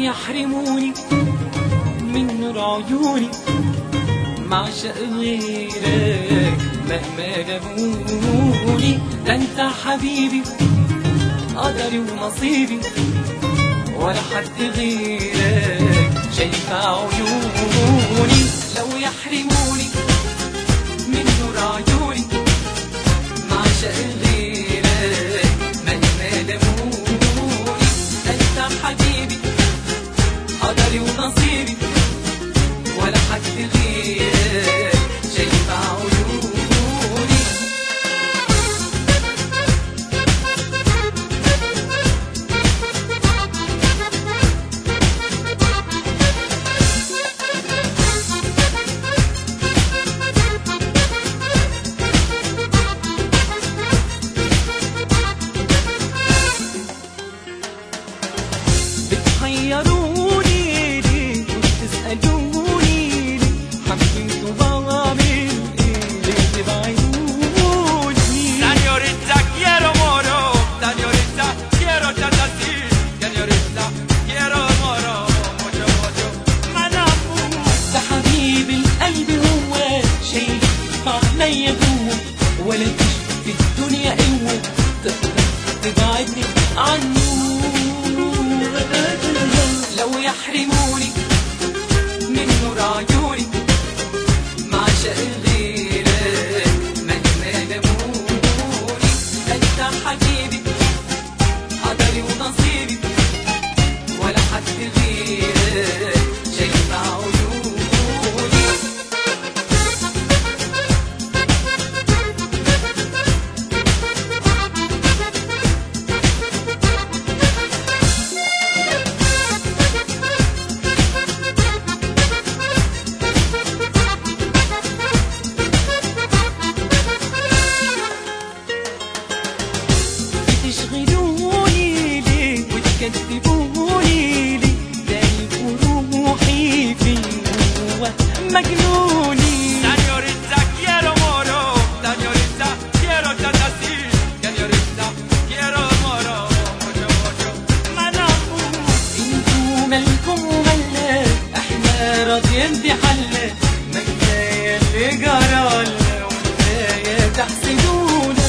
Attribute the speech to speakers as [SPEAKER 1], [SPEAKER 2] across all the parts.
[SPEAKER 1] يحرموني من نور عيوني مع شق غيرك مهما جابوني ده انت حبيبي قدري ونصيبي ولا حد غيرك شايف عيوني لو يحرموني من نور عيوني مع شق غيرك مهما لموني ده انت حبيبي قدري ونصيبي ولا حد غيرك شايف عيوني بتحيروني ليه وبتسألوني ليه حبيت وبعمل ايه ليه تبعدوني
[SPEAKER 2] Señorita, quiero moro. Señorita, quiero chachací. Señorita, quiero moro. Mucho, mucho. Manapu.
[SPEAKER 1] ده حبيب القلب هو شايل عليا جوه ولا فيش في الدنيا قوة تقدر تبعدني عنه لو يحرموني من نور عيوني مع شق غيرك مهما لموني انت حبيبي قدري ونصيبي ولا حد غيرك شايف عيوني بتشغلوني ليه وتكذبوني ليه دايب روحي في هو مجنوني
[SPEAKER 2] Señorita, quiero moro. Señorita, quiero chachací. Señorita, quiero moro. Mucho, mucho. Manapu.
[SPEAKER 1] انتوا مالكم وملا احنا راضيين بحالنا ما كفايه اللي جرالنا وكفايه تحسدونا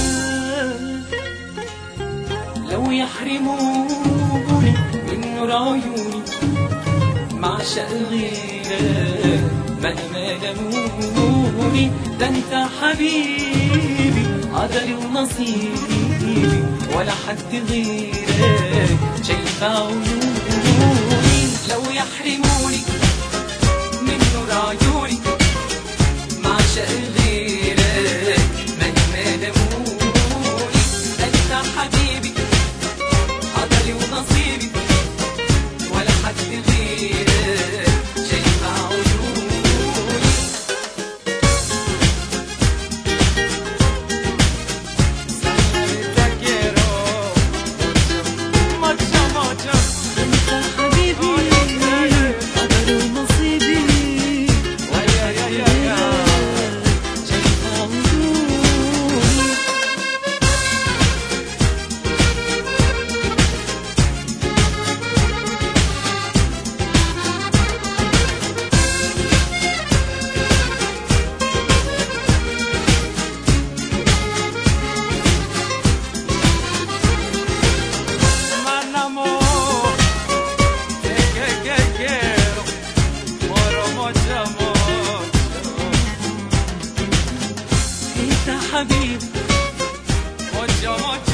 [SPEAKER 1] لو يحرموني من نور عيوني مع شق غيرك مهما لموني ده انت حبيبي قدري ونصيبي ولا حد غيرك شايف عيوني لو يحرموني من نور عيوني مع شق غيرك مهما لموني ده انت حبيبي قدري ونصيبي ولا حد غيرك شايف عيوني
[SPEAKER 2] Señorita, quiero. Mucho, mucho.
[SPEAKER 1] انت حبيبي قدري ونصيبي
[SPEAKER 2] Ay, ay, ay, ay, ay.
[SPEAKER 1] شايف عيوني
[SPEAKER 2] Man amor, que que que quiero, moro mucho mucho,
[SPEAKER 1] انت حبيبي
[SPEAKER 2] mucho mucho.